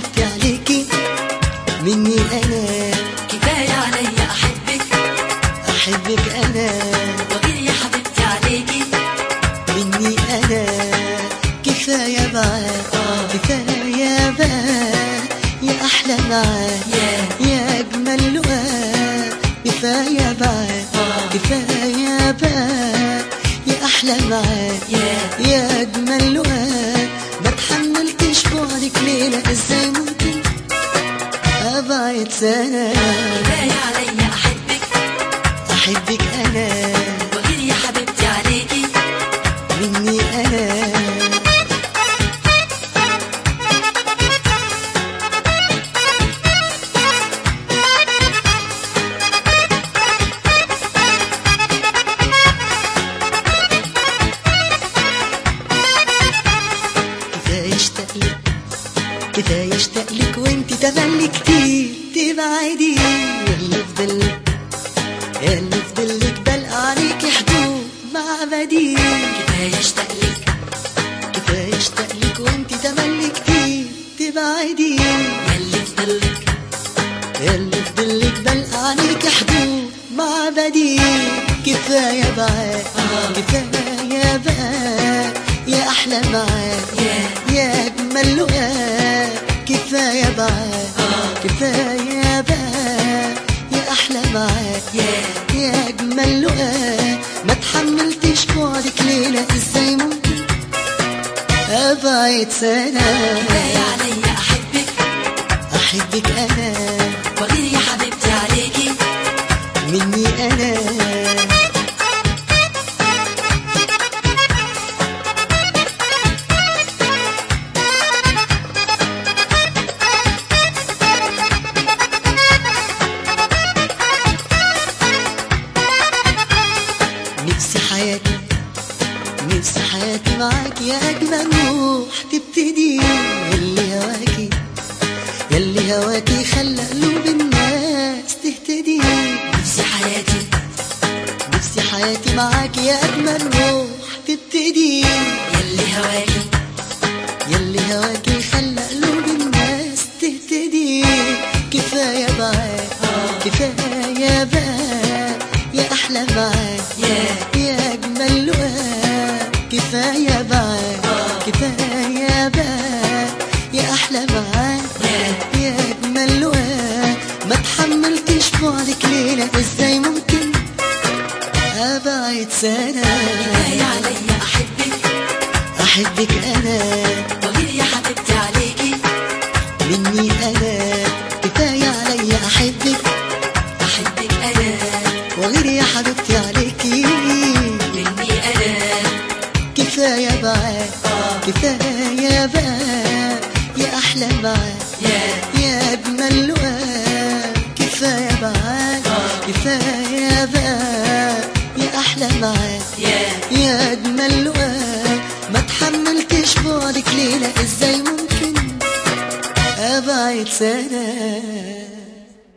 حبيبتي عليكي مني انا كفاية عليا أحبك احبك انا وغير يا حبيبتي عليكي مني انا كفايه بقى كفايه بقى يا احلى معاك يا يا اجمل لقاء كفايه بقى كفايه بقى يا احلى معاك يا يا اجمل لقاء ما تحملتش بعدك ليله ازاي ممكن ابعد سنه كفاية عليا أحبك احبك انا وغير يا حبيبتي عليكي مني انا كفايه اشتاق لك كفايه اشتاق لك وانت تملي كتير تبعدي يلا فضلك يلا فضلك بلقى عليك حدود مع بديل كفاية اشتاق لك كفايه اشتاق لك وانت تملي كتير تبعدي ياللي فضلك يلا فضلك بلقى عليك حدود مع بديل كفايه بقى كفايه بقى يا احلى معاك يا يا اجمل لقاء كفايه بقى كفايه بقى يا احلى معاك يا يا اجمل لقاء ما تحملتش بعدك ليله ازاي ممكن ابعد سنه كفاية عليا أحبك احبك انا وغير يا حبيبتي عليكي مني انا نفسي حياتي نفسي حياتي معاك يا أجمل روح تبتدي يلي هواكي يلي هواكي خلى قلوب الناس تهتدي نفسي حياتي نفسي حياتي معاك يا أجمل روح تبتدي ياللي هواكي يلي هواكي خلى قلوب الناس تهتدي كفاية بقى كفاية بقى يا أحلى معاك يا يا أجمل لقاء كفاية بقى كفاية بقى يا أحلى معاك يا يا أجمل لقاء ما تحملتش بعدك ليلة إزاي ممكن أبعد سنة كفاية عليا أحبك أحبك أنا وغير يا حبيبتي عليكي مني أنا كفاية عليا أحبك أحبك أنا وغير يا حبيبتي عليكي مني أنا كفاية بقى كفاية بقى يا أحلى معاك يا يا أجمل لقاء كفاية بقى كفاية بقى يا أحلى معاك يا يا أجمل لقاء ما تحملتش بعدك ليلة إزاي ممكن أبعد سنة